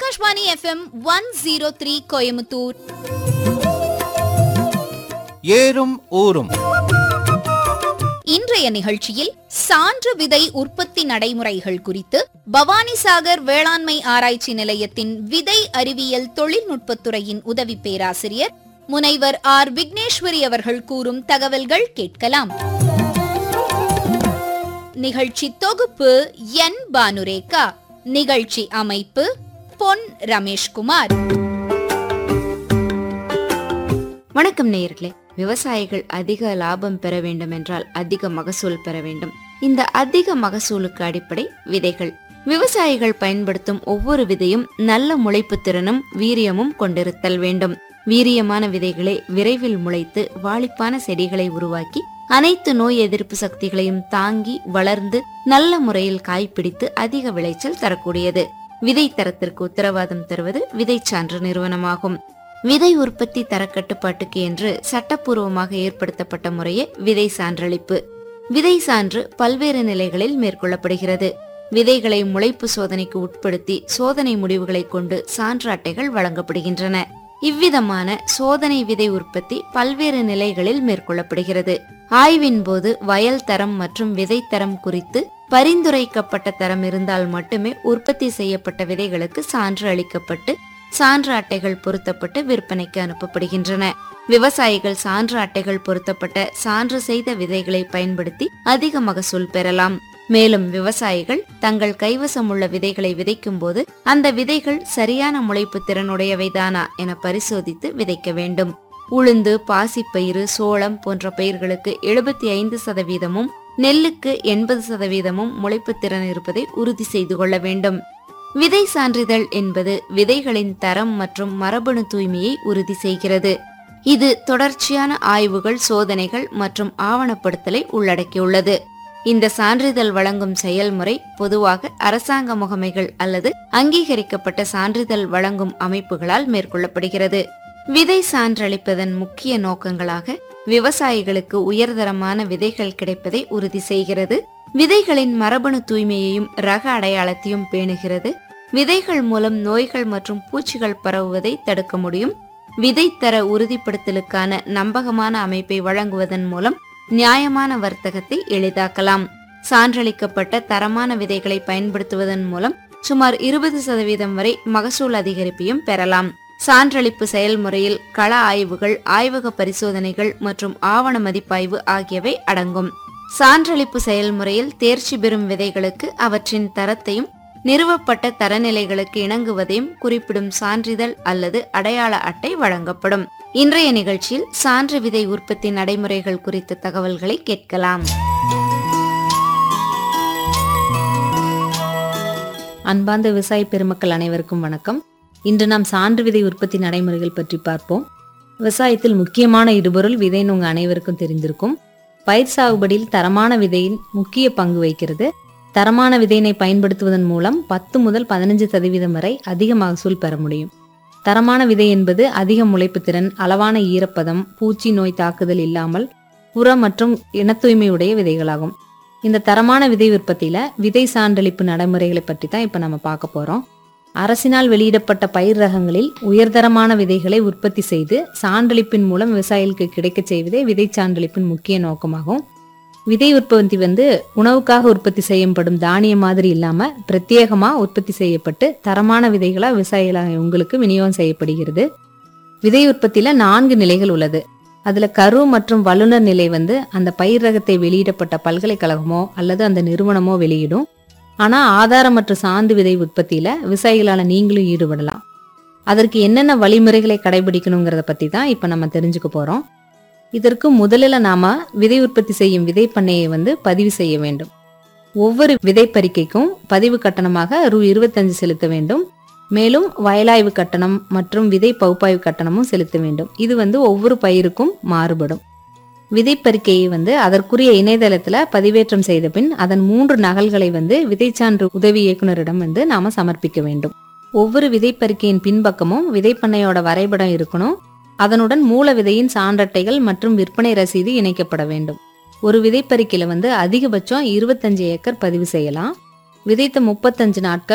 Akashvani FM one zero three Coimbatore ஏறும் ஊரும் இன்றைய நிகழ்ச்சியில் சான்று விதை உற்பத்தி நடைமுறைகள் குறித்து பவானிசாகர் வேளாண்மை ஆராய்ச்சி நிலையத்தின் விதை அறிவியல் தொழில்நுட்பத்துறையின் உதவி பேராசிரியர் முனைவர் ஆர் விக்னேஸ்வரி அவர்கள் கூறும் தகவல்கள் கேட்கலாம் நிகழ்ச்சி தொகுப்பு என் பானுரேகா நிகழ்ச்சி அமைப்பு பொன் ரமேஷ்குமார் வணக்கம் நேயர்களே விவசாயிகள் அதிக லாபம் பெற வேண்டும் என்றால் அதிக மகசூல் பெற வேண்டும் இந்த அதிக மகசூலுக்கு அடிப்படை விதைகள் விவசாயிகள் பயன்படுத்தும் ஒவ்வொரு விதையும் நல்ல முளைப்பு திறனும் வீரியமும் கொண்டிருத்தல் வேண்டும் வீரியமான விதைகளை விரைவில் முளைத்து வாளிப்பான செடிகளை உருவாக்கி அனைத்து நோய் எதிர்ப்பு சக்திகளையும் தாங்கி வளர்ந்து நல்ல முறையில் காய்பிடித்து அதிக விளைச்சல் தரக்கூடியது விதை தரத்திற்கு உத்தரவாதம் தருவது விதைச்சான்று நிறுவனமாகும் விதை உற்பத்தி தரக்கட்டுப்பாட்டுக்கு என்று சட்டப்பூர்வமாக ஏற்படுத்தப்பட்ட முறையே விதை சான்றளிப்பு விதை சான்று பல்வேறு நிலைகளில் மேற்கொள்ளப்படுகிறது விதைகளை முளைப்பு சோதனைக்கு உட்படுத்தி சோதனை முடிவுகளை கொண்டு சான்று அட்டைகள் வழங்கப்படுகின்றன இவ்விதமான சோதனை விதை உற்பத்தி பல்வேறு நிலைகளில் மேற்கொள்ளப்படுகிறது ஆய்வின் போது வயல் தரம் மற்றும் விதை தரம் குறித்து பரிந்துரைக்கப்பட்ட தரம் இருந்தால் மட்டுமே உற்பத்தி செய்யப்பட்ட விதைகளுக்கு சான்று அளிக்கப்பட்டு சான்று அட்டைகள் பொருத்தப்பட்டு விற்பனைக்கு அனுப்பப்படுகின்றன விவசாயிகள் சான்று அட்டைகள் பொருத்தப்பட்ட சான்று செய்த விதைகளை பயன்படுத்தி அதிக மகசூல் பெறலாம் மேலும் விவசாயிகள் தங்கள் கைவசம் உள்ள விதைகளை விதைக்கும் போது அந்த விதைகள் சரியான முளைப்பு திறனுடையவைதானா என பரிசோதித்து விதைக்க வேண்டும் உளுந்து பாசிப்பயிறு சோளம் போன்ற பயிர்களுக்கு எழுபத்தி ஐந்து சதவீதமும் நெல்லுக்கு எண்பது சதவீதமும் முளைப்பு திறன் இருப்பதை உறுதி செய்து கொள்ள வேண்டும் விதை சான்றிதழ் என்பது விதைகளின் தரம் மற்றும் மரபணு தூய்மையை உறுதி செய்கிறது இது தொடர்ச்சியான ஆய்வுகள் சோதனைகள் மற்றும் ஆவணப்படுத்தலை உள்ளடக்கியுள்ளது இந்த சான்றிதழ் வழங்கும் செயல்முறை பொதுவாக அரசாங்க முகமைகள் அல்லது அங்கீகரிக்கப்பட்ட சான்றிதழ் வழங்கும் அமைப்புகளால் மேற்கொள்ளப்படுகிறது விதை சான்றளிப்பதன் முக்கிய நோக்கங்களாக விவசாயிகளுக்கு உயர்தரமான விதைகள் கிடைப்பதை உறுதி செய்கிறது விதைகளின் மரபணு தூய்மையையும் ரக அடையாளத்தையும் பேணுகிறது விதைகள் மூலம் நோய்கள் மற்றும் பூச்சிகள் பரவுவதை தடுக்க முடியும் விதைத்தர உறுதிப்படுத்தலுக்கான நம்பகமான அமைப்பை வழங்குவதன் மூலம் நியாயமான வர்த்தகத்தை எளிதாக்கலாம் சான்றளிக்கப்பட்ட தரமான விதைகளை பயன்படுத்துவதன் மூலம் சுமார் இருபது சதவீதம் வரை மகசூல் அதிகரிப்பையும் பெறலாம் சான்றளிப்பு செயல்முறையில் கள ஆய்வுகள் ஆய்வக பரிசோதனைகள் மற்றும் ஆவண மதிப்பாய்வு ஆகியவை அடங்கும் சான்றளிப்பு செயல்முறையில் தேர்ச்சி பெறும் விதைகளுக்கு அவற்றின் தரத்தையும் நிறுவப்பட்ட தரநிலைகளுக்கு இணங்குவதையும் குறிப்பிடும் சான்றிதழ் அல்லது அடையாள அட்டை வழங்கப்படும் இன்றைய நிகழ்ச்சியில் சான்று விதை உற்பத்தி நடைமுறைகள் குறித்த தகவல்களை கேட்கலாம் அன்பார்ந்த விவசாய பெருமக்கள் அனைவருக்கும் வணக்கம் இன்று நாம் சான்று விதை உற்பத்தி நடைமுறைகள் பற்றி பார்ப்போம் விவசாயத்தில் முக்கியமான இடுபொருள் விதைன்னு உங்க அனைவருக்கும் தெரிந்திருக்கும் பயிர் சாகுபடியில் தரமான விதையின் முக்கிய பங்கு வகிக்கிறது தரமான விதையினை பயன்படுத்துவதன் மூலம் பத்து முதல் பதினஞ்சு சதவீதம் வரை அதிக மகசூல் பெற முடியும் தரமான விதை என்பது அதிக முளைப்பு திறன் அளவான ஈரப்பதம் பூச்சி நோய் தாக்குதல் இல்லாமல் உர மற்றும் இனத்தூய்மையுடைய விதைகளாகும் இந்த தரமான விதை உற்பத்தியில விதை சான்றளிப்பு நடைமுறைகளை பற்றி தான் இப்ப நம்ம பார்க்க போறோம் அரசினால் வெளியிடப்பட்ட பயிர் ரகங்களில் உயர்தரமான விதைகளை உற்பத்தி செய்து சான்றளிப்பின் மூலம் விவசாயிகளுக்கு கிடைக்கச் செய்வதே விதை சான்றளிப்பின் முக்கிய நோக்கமாகும் விதை உற்பத்தி வந்து உணவுக்காக உற்பத்தி செய்யப்படும் தானியம் மாதிரி இல்லாம பிரத்யேகமா உற்பத்தி செய்யப்பட்டு தரமான விதைகளா விவசாயிகளாக உங்களுக்கு விநியோகம் செய்யப்படுகிறது விதை உற்பத்தியில நான்கு நிலைகள் உள்ளது அதுல கரு மற்றும் வல்லுநர் நிலை வந்து அந்த பயிர் ரகத்தை வெளியிடப்பட்ட பல்கலைக்கழகமோ அல்லது அந்த நிறுவனமோ வெளியிடும் ஆனா ஆதாரமற்ற சாந்து விதை உற்பத்தியில விவசாயிகளால நீங்களும் ஈடுபடலாம் அதற்கு என்னென்ன வழிமுறைகளை கடைபிடிக்கணுங்கிறத பத்தி தான் இப்ப நம்ம தெரிஞ்சுக்க போறோம் இதற்கு முதலில் நாம விதை உற்பத்தி செய்யும் விதை பண்ணையை வந்து பதிவு செய்ய வேண்டும் ஒவ்வொரு விதை பறிக்கைக்கும் பதிவு கட்டணமாக ரூ இருபத்தஞ்சு செலுத்த வேண்டும் மேலும் வயலாய்வு கட்டணம் மற்றும் விதை பகுப்பாய்வு கட்டணமும் செலுத்த வேண்டும் இது வந்து ஒவ்வொரு பயிருக்கும் மாறுபடும் விதைப்பறிக்கையை வந்து அதற்குரிய இணையதளத்துல பதிவேற்றம் செய்த பின் அதன் மூன்று நகல்களை வந்து விதைச்சான்று உதவி இயக்குனரிடம் வந்து நாம சமர்ப்பிக்க வேண்டும் ஒவ்வொரு விதைப்பறிக்கையின் பின்பக்கமும் விதைப்பண்ணையோட வரைபடம் இருக்கணும் அதனுடன் மூல விதையின் சான்றட்டைகள் மற்றும் விற்பனை ரசீது இணைக்கப்பட வேண்டும் ஒரு விதைப்பறிக்கையில வந்து அதிகபட்சம் இருபத்தஞ்சு ஏக்கர் பதிவு செய்யலாம் விதைத்த முப்பத்தஞ்சு நாட்கள்